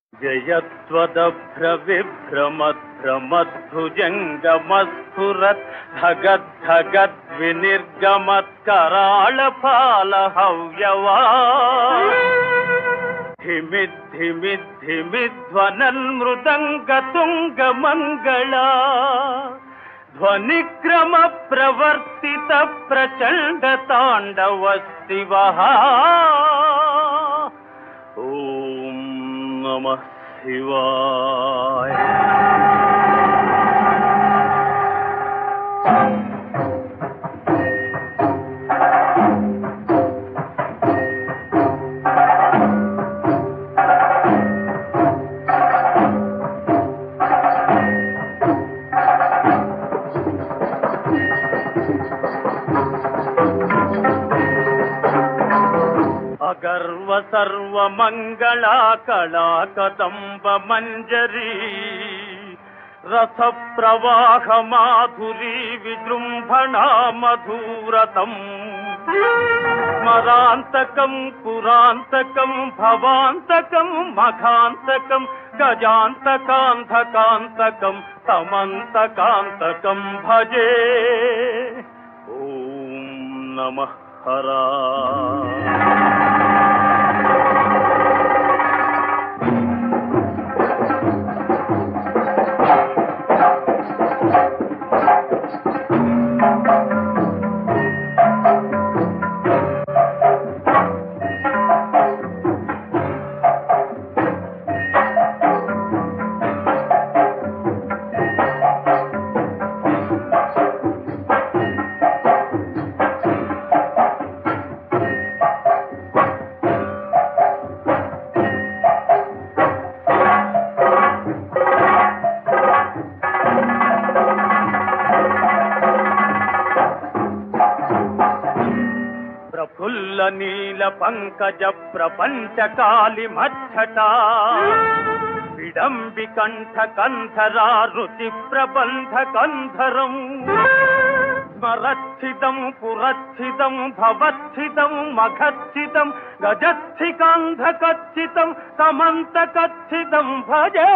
జయత్వదభ్రవిభ్రమద్భ్రమద్భుజంగమస్ఫురత్ ధగద్ధగద్వినిర్గమత్కరాళ హవ్యవా ధిమిద్ధిమిద్ధిమిధ్వనన్మృదంగతుంగమంగళా ధ్వనిక్రమ ప్రవర్తిత ప్రచండ తాండవ శివ ఓం నమ శివాయ అగర్వ సర్వమంగళా కళా కదంబ మంజరీ రస ప్రవాహ మాధురీ విజృంభణా మధురతం స్మరాంతకం పురాంతకం భవాంతకం మఘాంతకం గజాంతకాంతకాంతకం తమంతకాంతకం భజే ఓం నమ హరా ప్రఫుల్ల నీల పంకజ ప్రపంచ కాలి మచ్చట విడంబి కంఠ కంధరా రుచి ప్రబంధ కంధరం స్మరచ్చిదం పురచ్చిదం భవచ్చిదం మఘచ్చిదం గజస్థికాంధకచ్చితం సమంతకచ్చితం భజే